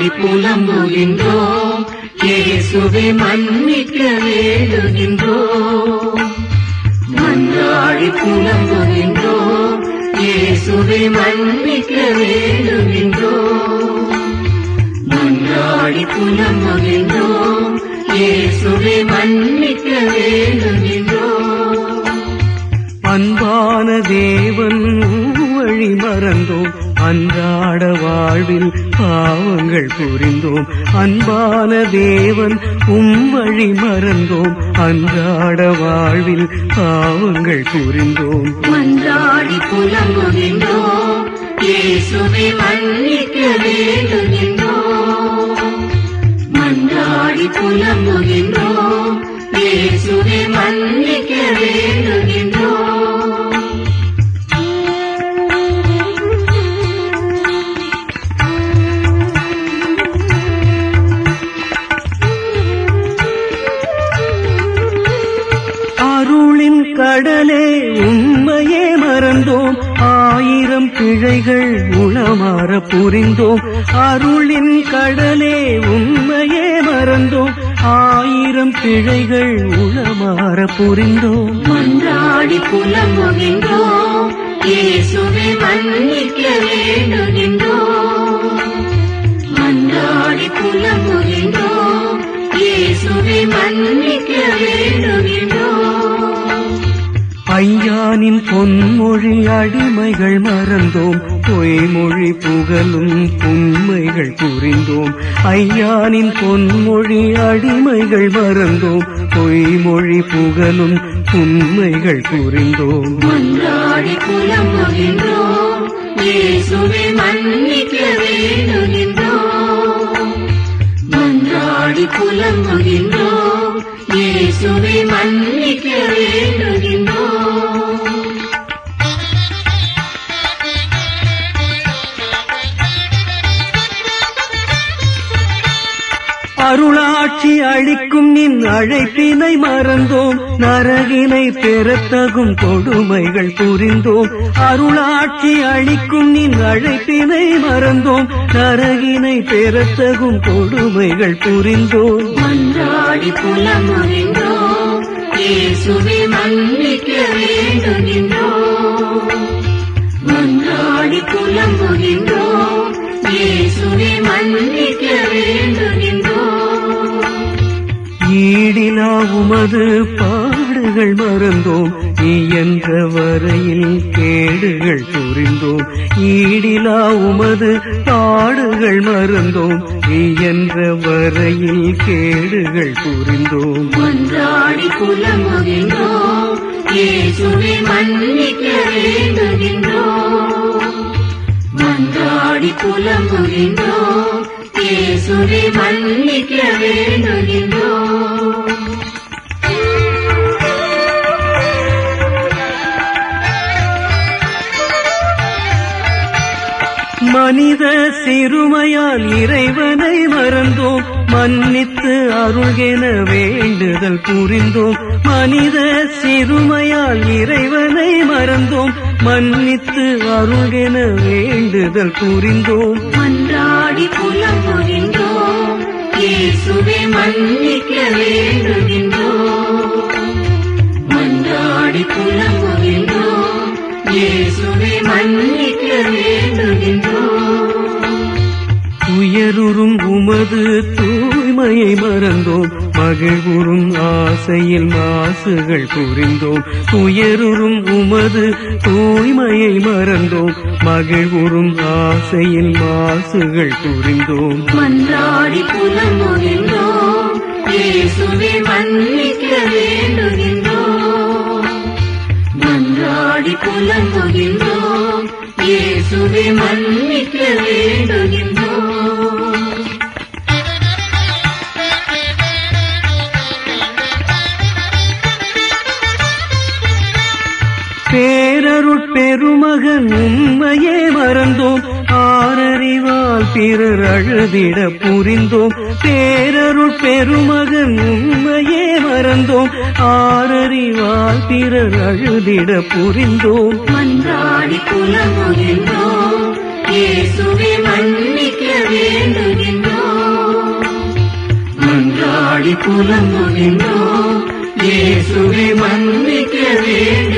மன்றாடி புலம்புகின்றோம் இயேசுவை மன்னிக்க வேண்டுகின்றோம் மன்றாடி புலம்புகின்றோம் இயேசுவை மன்னிக்க வேண்டுகின்றோம் மன்றாடி புலம்புகின்றோம் இயேசுவை மன்னிக்க வேண்டுகின்றோம் அன்பான தேவன் வழி மறந்தோம் அன்றாட வாழ்வில் பாவங்கள் புரிந்தோம் அன்பான தேவன் உம் வழி மறந்தோம் அன்றாட வாழ்வில் பாவங்கள் புரிந்தோம் மன்றாடி புலம்புகின்றோம் இயேசுவை மன்னிக்க வேண்டுகின்றோம் மன்றாடி புலம்புகின்றோம் இயேசுவை மன்னிக்க வேண்டுகின்றோம் அருளின் கடலே உண்மையே மறந்தோம் ஆயிரம் பிழைகள் உளமாற புரிந்தோம் அருளின் கடலே உண்மையே மறந்தோம் ஆயிரம் பிழைகள் உளமாற புரிந்தோம் மன்றாடி புலம்புகின்றோம் இயேசுவை மன்னிக்க வேண்டுகின்றோம் மன்றாடி புலம்புகின்றோம் இயேசுவை மன்னிக்க வேண்டுகின்றோம் ஐயானின் பொன்மொழி அடிமைகள் மறந்தோம் பொய்மொழி புகழும் உண்மைகள் புரிந்தோம் ஐயானின் பொன்மொழி அடிமைகள் மறந்தோம் பொய்மொழி புகழும் உண்மைகள் புரிந்தோம் மன்றாடி புலம்புகின்றோம் இயேசுவை மன்னிக்க வேண்டுகின்றோம் மன்றாடி புலம்புகின்றோம் இயேசுவை மன்னிக்க வேண்டுகின்றோம் அருளாட்சி அளிக்கும் நின் அழைப்பினை மறந்தோம் நரகினை பெறத்தகும் கொடுமைகள் புரிந்தோம் அருளாட்சி அளிக்கும் நின் அழைப்பினை மறந்தோம் நரகினை பெறத்தகும் கொடுமைகள் புரிந்தோம் மன்றாடி புலம்புகின்றோம் இயேசுவை மன்னிக்க வேண்டுகின்றோம் மன்றாடி புலம்புகின்றோம் இயேசுவை மன்னிக்க வேண்டுகின்றோம் ஈடிலா உமது பாடுகள் மறந்தோம் இயன்ற வரையில் கேடுகள் புரிந்தோம் ஈடிலா உமது பாடுகள் மறந்தோம் இயன்ற வரையில் கேடுகள் புரிந்தோம் மன்றாடி புலம்புகின்றோம் இயேசுவை மன்னிக்க வேண்டுகின்றோம் மன்றாடி புலம்புகின்றோம் இயேசுவை மன்னிக்க வேண்டுகின்றோம் மனித சிறுமையால் இறைவனை மறந்தோம் மன்னித்து அருள்கென வேண்டுதல் புரிந்தோம் மனித சிறுமையால் இறைவனை மறந்தோம் மன்னித்து அருள்கென வேண்டுதல் புரிந்தோம் மன்றாடி புலம்புகின்றோம் இயேசுவை மன்னிக்க வேண்டுகின்றோம் மன்றாடி புலம்புகின்றோம் இயேசுவை மன்னிக்க வேண்டுகின்றோம் உயருறும் உமது தூய்மையை மறந்தோம் மகிழ்வுறும் ஆசையில் மாசுகள் புரிந்தோம் உயருறும் உமது தூய்மையை மறந்தோம் மகிழ்வுறும் ஆசையில் மாசுகள் புரிந்தோம் மன்றாடி புலம்புகின்றோம் இயேசுவை மன்னிக்க வேண்டுகின்றோம் மன்றாடி புலம்புகின்றோம் இயேசுவை மன்னிக்க வேண்டுகின்றோம் பேரருட் பெருமகன் உண்மையே மறந்தோம் ஆரறிவால் பிறர் அழுதிட புரிந்தோம் பேரருட் பெருமகன் உண்மையே மறந்தோம் ஆரறிவால் பிறர் அழுதிட புரிந்தோம் மன்றாடி புலம்புகின்றோம் இயேசுவை மன்னிக்க வேண்டுகின்றோம் மன்றாடி புலம்புகின்றோம் இயேசுவை மன்னிக்க வேண்டும்